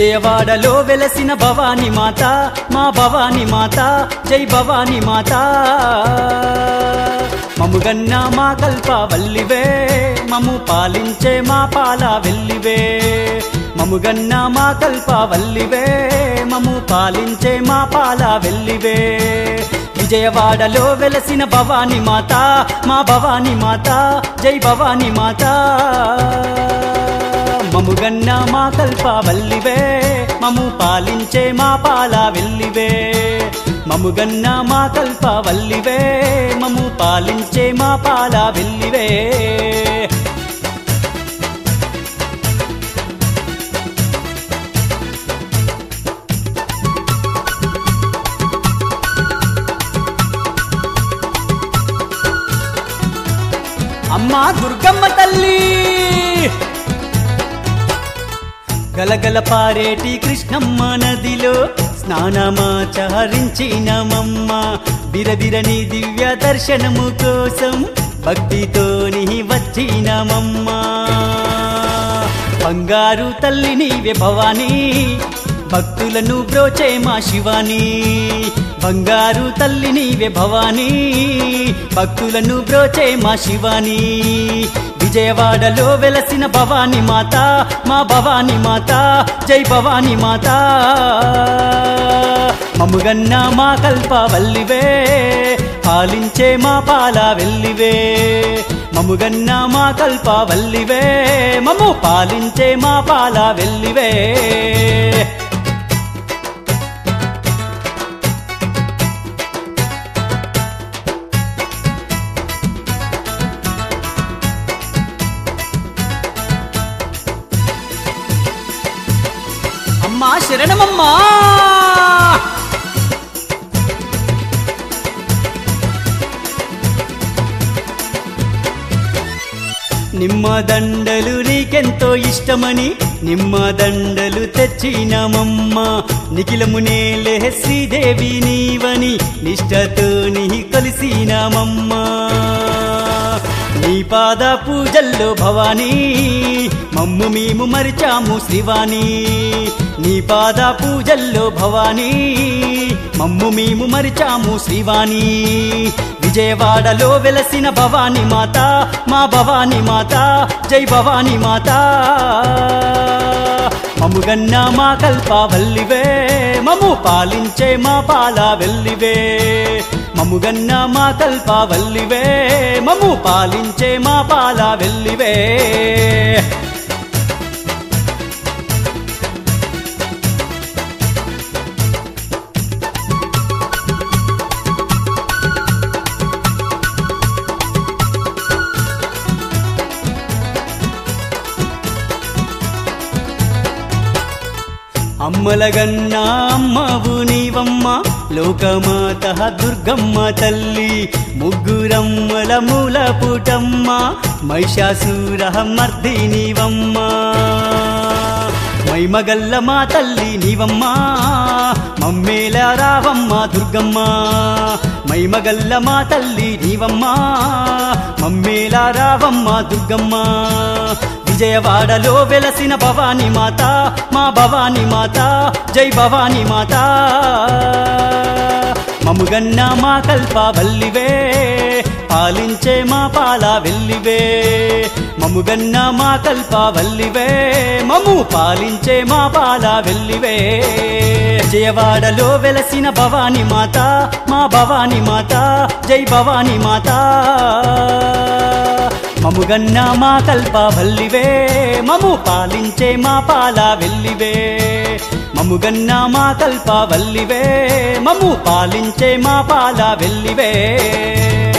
విజయవాడలో వెలసిన భవాని మాత మా భవాని మాత జై భవాని మాత మముగన్న మా కల్ప వల్లివే మము పాలించే మా పాల వెల్లివే మముగన్న మా కల్ప వల్లివే మము పాలించే మా పాల వెల్లివే విజయవాడలో వెలసిన భవాని మాత మా భవాని మాత జై భవాని మాత మముగన్న మా కల్ప వల్లివే మము పాలించే మా పాల వెల్లివే మముగన్న మా కల్ప వల్లివే మము పాలించే మా పాల వెల్లివే అమ్మా దుర్గమ్మ తల్లి గలగల పారేటి కృష్ణమ్మ నదిలో స్నానమాచరించినమమ్మ బిరబిరని దివ్య దర్శనము కోసం భక్తితోని వచ్చినమమ్మ బంగారు తల్లి నీవే భవానీ భక్తులను బ్రోచే మా శివాని బంగారు తల్లి నీవే భవానీ భక్తులను బ్రోచే మా శివాని విజయవాడలో వెలసిన భవాని మాత మా భవాని మాత జై భవాని మాత మముగన్న మా కల్ప వల్లివే పాలించే మా పాల వెల్లివే మముగన్న మా కల్ప వల్లివే మము పాలించే మా పాల వెల్లివే అమ్మా శరణమమ్మా నిమ్మ దండలు నీకెంతో ఇష్టమని నిమ్మ దండలు తెచ్చినమమ్మ నిఖిలము నేలే శ్రీదేవి నీవని నిష్టతో నీ కలిసినమమ్మ నీ పాద పూజల్లో భవానీ మమ్ము మేము మరిచాము శ్రీవాణి నీ పాద పూజల్లో భవానీ మమ్ము మేము మరిచాము శ్రీవాణి విజయవాడలో వెలసిన భవాని మాత మా భవాని మాత జై భవాని మాత మముగన్న మా కల్ప వల్లివే మము పాలించే మా పాల వెల్లివే మముగన్న మా కల్ప వల్లివే మము పాలించే మా పాల వెల్లివే అమ్మలగన్న అమ్మవు నీవమ్మ లోకమాత దుర్గమ్మ తల్లి ముగ్గురమ్మల మూల పుటమ్మ మహిషాసుర మర్ది నీవమ్మ మైమగల్ల మా తల్లి నీవమ్మ మమ్మేల రావమ్మ దుర్గమ్మ మైమగల్ల మా తల్లి నీవమ్మ మమ్మేల రావమ్మ దుర్గమ్మ విజయవాడలో వెలసిన భవాని మాత మా భవాని మాత జై భవాని మాత మముగన్న మా కల్ప వల్లివే పాలించే మా పాల వెల్లివే మముగన్న మా కల్ప వల్లివే మము పాలించే మా పాల వెల్లివే విజయవాడలో వెలసిన భవాని మాత మా భవాని మాత జై భవాని మాత మముగన్న మా కల్ప వల్లివే మము పాలించే మా పాల వెల్లివే మముగన్న మా కల్ప వల్లివే మము పాలించే మా పాల వెల్లివే